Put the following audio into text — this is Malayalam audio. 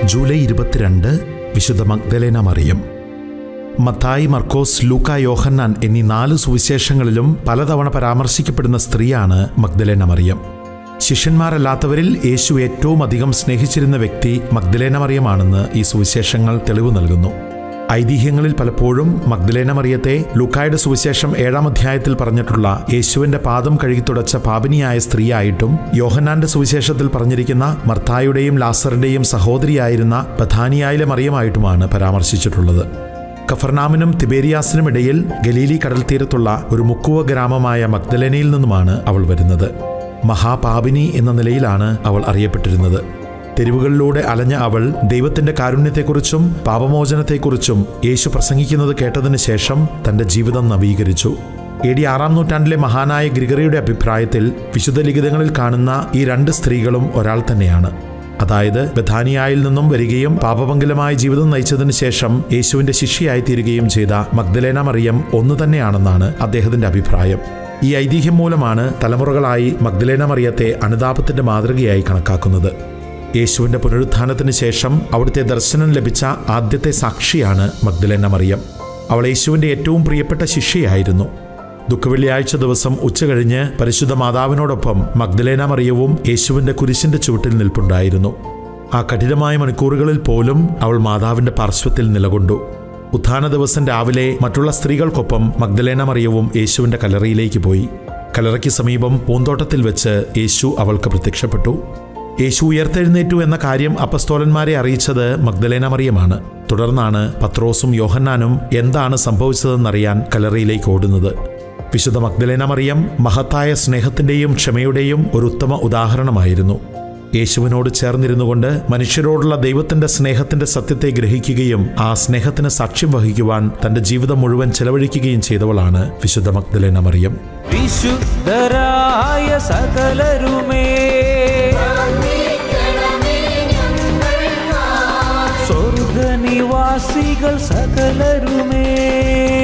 ജൂലൈ ഇരുപത്തിരണ്ട് വിശുദ്ധ മഗ്ദലേന മറിയം മത്തായി മർക്കോസ് ലൂക്ക യോഹന്നാൻ എന്നീ നാല് സുവിശേഷങ്ങളിലും പലതവണ പരാമർശിക്കപ്പെടുന്ന സ്ത്രീയാണ് മഗ്ദലേന മറിയം ശിഷ്യന്മാരല്ലാത്തവരിൽ യേശു ഏറ്റവും അധികം സ്നേഹിച്ചിരുന്ന വ്യക്തി മഗ്ദലേന മറിയമാണെന്ന് ഈ സുവിശേഷങ്ങൾ തെളിവ് നൽകുന്നു ഐതിഹ്യങ്ങളിൽ പലപ്പോഴും മഗ്ദലേന മറിയത്തെ ലൂക്കായുടെ സുവിശേഷം ഏഴാം അധ്യായത്തിൽ പറഞ്ഞിട്ടുള്ള യേശുവിന്റെ പാദം കഴുകി തുടച്ച പാപിനിയായ സ്ത്രീയായിട്ടും യോഹന്നാന്റെ സുവിശേഷത്തിൽ പറഞ്ഞിരിക്കുന്ന മർത്തായുടെയും ലാസറിന്റെയും സഹോദരിയായിരുന്ന ബഥാനിയായിലെ മറിയമായിട്ടുമാണ് പരാമർശിച്ചിട്ടുള്ളത് കഫർനാമിനും തിബേരിയാസിനും ഇടയിൽ ഗലീലി കടൽ തീരത്തുള്ള ഒരു മുക്കുവ ഗ്രാമമായ മഗ്ദലേനയിൽ നിന്നുമാണ് അവൾ വരുന്നത് മഹാപാപിനി എന്ന നിലയിലാണ് അവൾ അറിയപ്പെട്ടിരുന്നത് തെരുവുകളിലൂടെ അലഞ്ഞ അവൾ ദൈവത്തിന്റെ കാരുണ്യത്തെക്കുറിച്ചും പാപമോചനത്തെക്കുറിച്ചും യേശു പ്രസംഗിക്കുന്നത് കേട്ടതിന് ശേഷം തന്റെ ജീവിതം നവീകരിച്ചു എ ഡി ആറാം നൂറ്റാണ്ടിലെ മഹാനായ ഗ്രിഗറിയുടെ അഭിപ്രായത്തിൽ വിശുദ്ധ ലിഖിതങ്ങളിൽ കാണുന്ന ഈ രണ്ട് സ്ത്രീകളും ഒരാൾ തന്നെയാണ് അതായത് ബഥാനിയായിൽ നിന്നും വരികയും പാപപങ്കിലമായ ജീവിതം നയിച്ചതിനു ശേഷം യേശുവിന്റെ ശിഷ്യയായി തീരുകയും ചെയ്ത മഗ്ദലേന മറിയം ഒന്നു തന്നെയാണെന്നാണ് അദ്ദേഹത്തിന്റെ അഭിപ്രായം ഈ ഐതിഹ്യം മൂലമാണ് തലമുറകളായി മഗ്ദലേന മറിയത്തെ അനുതാപത്തിന്റെ മാതൃകയായി കണക്കാക്കുന്നത് യേശുവിന്റെ പുനരുത്ഥാനത്തിന് ശേഷം അവിടുത്തെ ദർശനം ലഭിച്ച ആദ്യത്തെ സാക്ഷിയാണ് മഗ്ദലേന മറിയം അവൾ യേശുവിന്റെ ഏറ്റവും പ്രിയപ്പെട്ട ശിഷ്യയായിരുന്നു ദുഃഖവെള്ളിയാഴ്ച ദിവസം ഉച്ചകഴിഞ്ഞ് പരിശുദ്ധ മാതാവിനോടൊപ്പം മഗ്ദലേന മറിയവും യേശുവിന്റെ കുരിശിന്റെ ചുവട്ടിൽ നിൽപ്പുണ്ടായിരുന്നു ആ കഠിനമായ മണിക്കൂറുകളിൽ പോലും അവൾ മാതാവിന്റെ പാർശ്വത്തിൽ നിലകൊണ്ടു ഉത്ഥാന ദിവസം രാവിലെ മറ്റുള്ള സ്ത്രീകൾക്കൊപ്പം മഗ്ദലേന മറിയവും യേശുവിന്റെ കല്ലറയിലേക്ക് പോയി കല്ലറയ്ക്ക് സമീപം പൂന്തോട്ടത്തിൽ വെച്ച് യേശു അവൾക്ക് പ്രത്യക്ഷപ്പെട്ടു യേശു ഉയർത്തെഴുന്നേറ്റു എന്ന കാര്യം അപ്പസ്തോലന്മാരെ അറിയിച്ചത് മഗ്ദലേന മറിയമാണ് തുടർന്നാണ് പത്രോസും യോഹന്നാനും എന്താണ് സംഭവിച്ചതെന്നറിയാൻ കല്ലറയിലേക്ക് ഓടുന്നത് വിശുദ്ധ മഗ്ദലേന മറിയം മഹത്തായ സ്നേഹത്തിന്റെയും ക്ഷമയുടെയും ഒരു ഉത്തമ ഉദാഹരണമായിരുന്നു യേശുവിനോട് ചേർന്നിരുന്നു കൊണ്ട് മനുഷ്യരോടുള്ള ദൈവത്തിന്റെ സ്നേഹത്തിന്റെ സത്യത്തെ ഗ്രഹിക്കുകയും ആ സ്നേഹത്തിന് സാക്ഷ്യം വഹിക്കുവാൻ തന്റെ ജീവിതം മുഴുവൻ ചെലവഴിക്കുകയും ചെയ്തവളാണ് വിശുദ്ധ മഗ്ദലേന മറിയം വിശുദ്ധരായ സകലരുമേ സ്വർഗനിവാസികൾ സകലരുമേ